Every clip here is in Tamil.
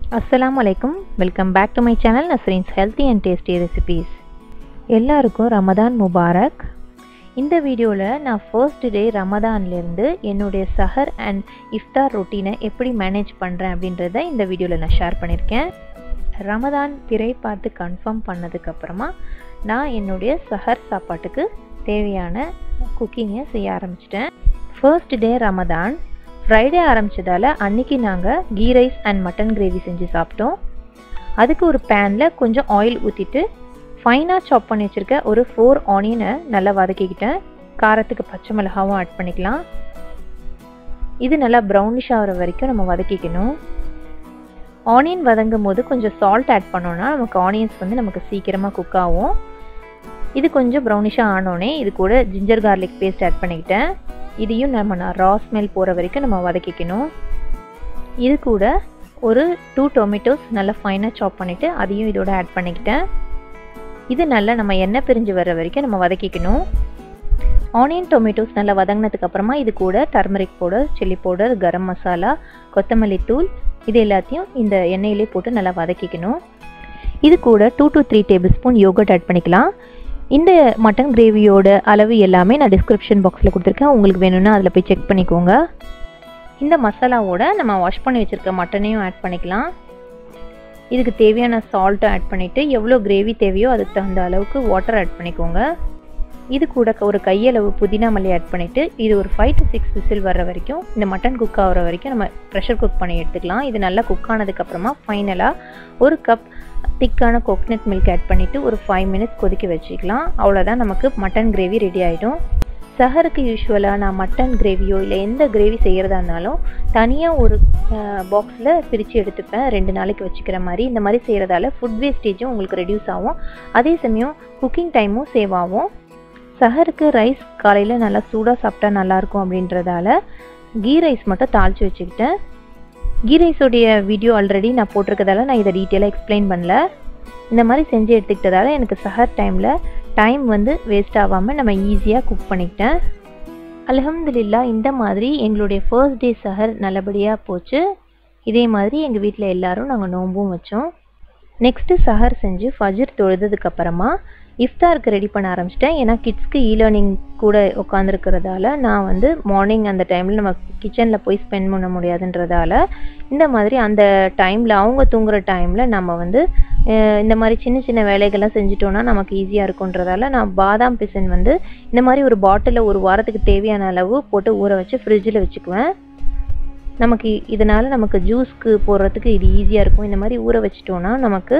அஸ்ஸலாமு அலைக்கும் welcome back to my channel Nasreen's healthy and tasty recipes எல்லாருக்கும் ரமதான் முபாரக் இந்த வீடியோவில் நான் ஃபர்ஸ்ட் டே ரமதான்லேருந்து என்னுடைய சஹர் அண்ட் இஃப்தார் ரொட்டீனை எப்படி மேனேஜ் பண்ணுறேன் அப்படின்றத இந்த வீடியோவில் நான் ஷேர் பண்ணியிருக்கேன் ரமதான் பிறை பார்த்து கன்ஃபார்ம் பண்ணதுக்கப்புறமா நான் என்னுடைய சஹர் சாப்பாட்டுக்கு தேவையான குக்கிங்கை செய்ய ஆரம்பிச்சிட்டேன் ஃபர்ஸ்ட் டே ரமதான் ஃப்ரைடே ஆரம்பித்ததால் அன்றைக்கி நாங்கள் ghee rice and mutton gravy செஞ்சு சாப்பிட்டோம் அதுக்கு ஒரு பேனில் கொஞ்சம் ஆயில் ஊற்றிட்டு ஃபைனாக சாப் பண்ணி வச்சுருக்க ஒரு ஃபோர் ஆனியனை நல்லா வதக்கிக்கிட்டேன் காரத்துக்கு பச்சை மிளகாவும் ஆட் பண்ணிக்கலாம் இது நல்லா ப்ரௌனிஷ் ஆகிற வரைக்கும் நம்ம வதக்கிக்கணும் ஆனியன் வதங்கும் போது கொஞ்சம் சால்ட் ஆட் பண்ணோன்னா நமக்கு ஆனியன்ஸ் வந்து நமக்கு சீக்கிரமாக குக் ஆகும் இது கொஞ்சம் ப்ரௌனிஷாக ஆனோடனே இது கூட ஜிஞ்சர் கார்லிக் பேஸ்ட் ஆட் பண்ணிக்கிட்டேன் இதையும் நம்ம ரா ஸ்மெல் போகிற வரைக்கும் நம்ம வதக்கிக்கணும் இது கூட ஒரு டூ டொமேட்டோஸ் நல்லா ஃபைனாக சாப் பண்ணிவிட்டு அதையும் இதோட ஆட் பண்ணிக்கிட்டேன் இது நல்லா நம்ம எண்ணெய் பிரிஞ்சு வர்ற வரைக்கும் நம்ம வதக்கிக்கணும் ஆனியன் டொமேட்டோஸ் நல்லா வதங்கினதுக்கு அப்புறமா இது கூட turmeric powder chilli powder garam masala கொத்தமல்லி தூள் இது எல்லாத்தையும் இந்த எண்ணெயிலே போட்டு நல்லா வதக்கிக்கணும் இது கூட two to three tablespoon yoghurt add பண்ணிக்கலாம் இந்த மட்டன் கிரேவியோட அளவு எல்லாமே நான் டிஸ்கிரிப்ஷன் பாக்ஸில் கொடுத்துருக்கேன் உங்களுக்கு வேணும்னா அதில் போய் செக் பண்ணிக்கோங்க இந்த மசாலாவோட நம்ம வாஷ் பண்ணி வச்சுருக்க மட்டனையும் ஆட் பண்ணிக்கலாம் இதுக்கு தேவையான சால்ட்டும் ஆட் பண்ணிவிட்டு எவ்வளோ கிரேவி தேவையோ அதுக்கு தகுந்த அளவுக்கு வாட்டர் ஆட் பண்ணிக்கோங்க இது கூட ஒரு கையளவு புதினா மல்லி ஆட் பண்ணிவிட்டு இது ஒரு ஃபைவ் டு சிக்ஸ் விசில் வர்ற வரைக்கும் இந்த மட்டன் குக் ஆகிற வரைக்கும் நம்ம ப்ரெஷர் குக் பண்ணி எடுத்துக்கலாம் இது நல்லா குக் ஆனதுக்கப்புறமா ஃபைனலாக ஒரு கப் திக்கான கோக்னட் மில்க் ஆட் பண்ணிவிட்டு ஒரு ஃபைவ் மினிட்ஸ் கொதிக்க வச்சுக்கலாம் அவ்வளோதான் நமக்கு மட்டன் கிரேவி ரெடி ஆகிடும் சஹருக்கு யூஸ்வலாக நான் மட்டன் கிரேவியோ இல்லை எந்த கிரேவி செய்கிறதா இருந்தாலும் தனியாக ஒரு பாக்ஸில் பிரித்து எடுத்துப்பேன் ரெண்டு நாளைக்கு வச்சுக்கிற மாதிரி இந்த மாதிரி செய்கிறதால ஃபுட் வேஸ்டேஜும் உங்களுக்கு ரெடியூஸ் ஆகும் அதே சமயம் குக்கிங் டைமும் சேவ் ஆகும் சஹருக்கு ரைஸ் காலையில் நல்லா சூடாக சாப்பிட்டா நல்லாயிருக்கும் அப்படின்றதால கீ ரைஸ் மட்டும் தாளித்து வச்சுக்கிட்டேன் கீ ரைஸோடைய வீடியோ ஆல்ரெடி நான் போட்டிருக்கதால நான் இதை டீட்டெயிலாக எக்ஸ்பிளைன் பண்ணல இந்த மாதிரி செஞ்சு எடுத்துக்கிட்டதால எனக்கு சஹர் டைமில் டைம் வந்து வேஸ்ட் ஆகாமல் நம்ம ஈஸியாக குக் பண்ணிக்கிட்டேன் அலமதுல்லா இந்த மாதிரி எங்களுடைய ஃபர்ஸ்ட் டே சஹர் நல்லபடியாக போச்சு இதே மாதிரி எங்கள் வீட்டில் எல்லோரும் நாங்கள் நோம்பும் வச்சோம் நெக்ஸ்ட்டு சஹர் செஞ்சு ஃபஜர் தொழுதுக்கப்புறமா இஃப்தாருக்கு ரெடி பண்ண ஆரம்பிச்சிட்டேன் ஏன்னா கிட்ஸ்க்கு இ லேர்னிங் கூட உட்காந்துருக்கிறதால நான் வந்து மார்னிங் அந்த டைமில் நம்ம கிச்சனில் போய் ஸ்பெண்ட் பண்ண முடியாதுன்றதால இந்த மாதிரி அந்த டைமில் அவங்க தூங்குற டைமில் நம்ம வந்து இந்த மாதிரி சின்ன சின்ன வேலைகள்லாம் செஞ்சிட்டோன்னா நமக்கு ஈஸியாக இருக்குன்றதால நான் பாதாம் பிசன் வந்து இந்த மாதிரி ஒரு பாட்டிலில் ஒரு வாரத்துக்கு தேவையான அளவு போட்டு ஊற வச்சு ஃப்ரிட்ஜில் வச்சுக்குவேன் நமக்கு இதனால் நமக்கு ஜூஸ்க்கு போடுறதுக்கு இது ஈஸியாக இருக்கும் இந்த மாதிரி ஊற வச்சிட்டோன்னா நமக்கு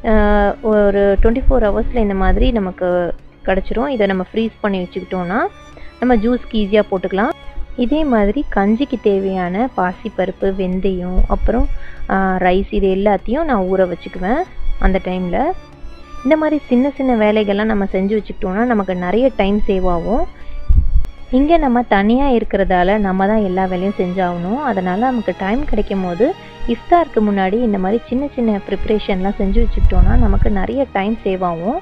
ஒரு டுவெண்ட்டி ஃபோர் ஹவர்ஸில் இந்த மாதிரி நமக்கு கிடச்சிரும் இதை நம்ம ஃப்ரீஸ் பண்ணி வச்சுக்கிட்டோன்னா நம்ம ஜூஸ்க்கு ஈஸியாக போட்டுக்கலாம் இதே மாதிரி கஞ்சிக்கு தேவையான பாசிப்பருப்பு வெந்தயம் அப்புறம் ரைஸ் இது எல்லாத்தையும் நான் ஊற வச்சுக்குவேன் அந்த டைமில் இந்த மாதிரி சின்ன சின்ன வேலைகள்லாம் நம்ம செஞ்சு வச்சுக்கிட்டோன்னா நமக்கு நிறைய டைம் சேவ் ஆகும் இங்கே நம்ம தனியாக இருக்கிறதால நம்ம தான் எல்லா வேலையும் செஞ்சாகணும் அதனால் நமக்கு டைம் கிடைக்கும் போது இஃப்தாருக்கு முன்னாடி இந்த மாதிரி சின்ன சின்ன ப்ரிப்ரேஷன்லாம் செஞ்சு வச்சுக்கிட்டோன்னா நமக்கு நிறைய டைம் சேவ் ஆகும்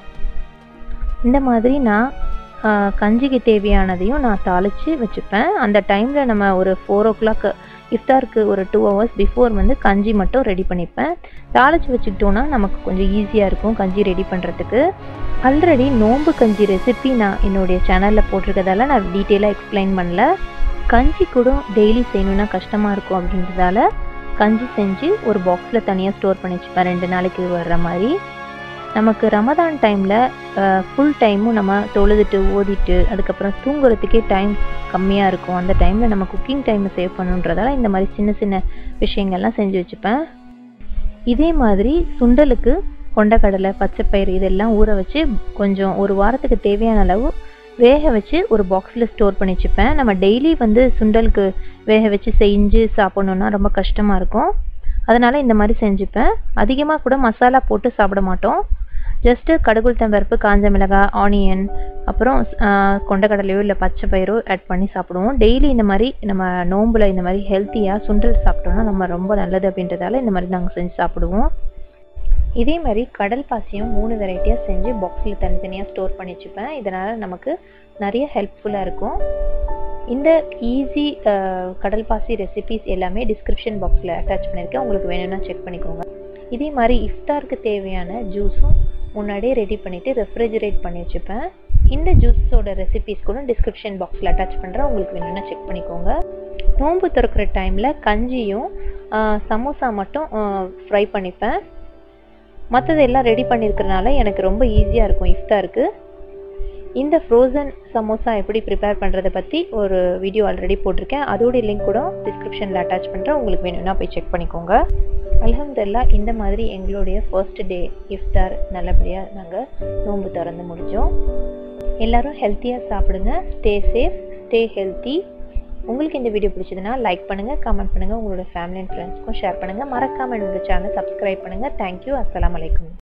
இந்த மாதிரி நான் கஞ்சிக்கு தேவையானதையும் நான் தாளித்து வச்சுப்பேன் அந்த டைமில் நம்ம ஒரு ஃபோர் ஓ கிளாக் இஃப்தாருக்கு ஒரு டூ ஹவர்ஸ் பிஃபோர் வந்து கஞ்சி மட்டும் ரெடி பண்ணிப்பேன் தாளித்து வச்சுக்கிட்டோன்னா நமக்கு கொஞ்சம் ஈஸியாக இருக்கும் கஞ்சி ரெடி பண்ணுறதுக்கு ஆல்ரெடி நோம்பு கஞ்சி ரெசிபி நான் என்னுடைய சேனலில் போட்டிருக்கதால நான் டீட்டெயிலாக எக்ஸ்பிளைன் பண்ணல கஞ்சி கூட டெய்லி செய்யணுன்னா கஷ்டமாக இருக்கும் அப்படின்றதால கஞ்சி செஞ்சு ஒரு பாக்ஸில் தனியாக ஸ்டோர் பண்ணி வச்சுப்பேன் ரெண்டு நாளைக்கு வர்ற மாதிரி நமக்கு ரமதான் டைமில் ஃபுல் டைமும் நம்ம தொழுதுட்டு ஓதிட்டு அதுக்கப்புறம் தூங்குறதுக்கே டைம் கம்மியாக இருக்கும் அந்த டைமில் நம்ம குக்கிங் டைமை சேவ் பண்ணுன்றதால இந்த மாதிரி சின்ன சின்ன விஷயங்கள்லாம் செஞ்சு வச்சுப்பேன் இதே மாதிரி சுண்டலுக்கு கொண்டக்கடலை பச்சைப்பயிறு இதெல்லாம் ஊற வச்சு கொஞ்சம் ஒரு வாரத்துக்கு தேவையான அளவு வேக வச்சு ஒரு பாக்ஸில் ஸ்டோர் பண்ணி வச்சுப்பேன் நம்ம டெய்லி வந்து சுண்டலுக்கு வேக வச்சு செஞ்சு சாப்பிட்ணுன்னா ரொம்ப கஷ்டமாக இருக்கும் அதனால் இந்த மாதிரி செஞ்சுப்பேன் அதிகமாக கூட மசாலா போட்டு சாப்பிட மாட்டோம் ஜஸ்ட்டு கடுகுளுத்தம் பருப்பு காஞ்ச மிளகாய் ஆனியன் அப்புறம் கொண்டக்கடலையோ இல்லை பச்சை பயிரோ ஆட் பண்ணி சாப்பிடுவோம் டெய்லி இந்த மாதிரி நம்ம நோம்பில் இந்த மாதிரி ஹெல்த்தியாக சுண்டல் சாப்பிட்டோன்னா நம்ம ரொம்ப நல்லது அப்படின்றதால இந்த மாதிரி நாங்கள் செஞ்சு சாப்பிடுவோம் இதே மாதிரி கடல் பாசியும் மூணு வெரைட்டியாக செஞ்சு பாக்ஸில் தனித்தனியாக ஸ்டோர் பண்ணி வச்சுப்பேன் இதனால் நமக்கு நிறைய ஹெல்ப்ஃபுல்லாக இருக்கும் இந்த ஈஸி கடல் பாசி ரெசிபீஸ் எல்லாமே டிஸ்கிரிப்ஷன் பாக்ஸில் அட்டாச் பண்ணியிருக்கேன் உங்களுக்கு வேணும்னா செக் பண்ணிக்கோங்க இதே மாதிரி இஃப்தாருக்கு தேவையான ஜூஸும் முன்னாடியே ரெடி பண்ணிவிட்டு ரெஃப்ரிஜரேட் பண்ணி வச்சுப்பேன் இந்த ஜூஸோட ரெசிபீஸ் கூட டிஸ்கிரிப்ஷன் பாக்ஸில் அட்டாச் பண்ணுறேன் உங்களுக்கு வேணும்னா செக் பண்ணிக்கோங்க நோன்பு திறக்கிற டைமில் கஞ்சியும் சமோசா மட்டும் ஃப்ரை பண்ணிப்பேன் மற்றது எல்லாம் ரெடி பண்ணியிருக்கிறனால எனக்கு ரொம்ப ஈஸியாக இருக்கும் இஃப்தாருக்கு இந்த ஃப்ரோசன் சமோசா எப்படி ப்ரிப்பேர் பண்ணுறதை பற்றி ஒரு வீடியோ ஆல்ரெடி போட்டிருக்கேன் அதோடைய லிங்க் கூட டிஸ்கிரிப்ஷனில் அட்டாச் பண்ணுறேன் உங்களுக்கு வேணும்னா போய் செக் பண்ணிக்கோங்க அலமதுல்லா இந்த மாதிரி எங்களுடைய ஃபர்ஸ்ட் டே இஃப்தார் நல்லபடியாக நாங்கள் நோன்பு திறந்து முடித்தோம் எல்லோரும் ஹெல்த்தியாக சாப்பிடுங்க ஸ்டே சேஃப் ஸ்டே ஹெல்த்தி உங்களுக்கு இந்த வீடியோ பிடிச்சதுன்னா லைக் பண்ணுங்கள் கமெண்ட் பண்ணுங்கள் உங்களோட ஃபேமிலி அண்ட் ஃப்ரெண்ட்ஸ்க்கும் ஷேர் பண்ணுங்கள் மறக்காமல் என்னோட சேனல் சப்ஸ்கிரைப் பண்ணுங்கள் தேங்க்யூ அஸ்லாம் வலைக்கம்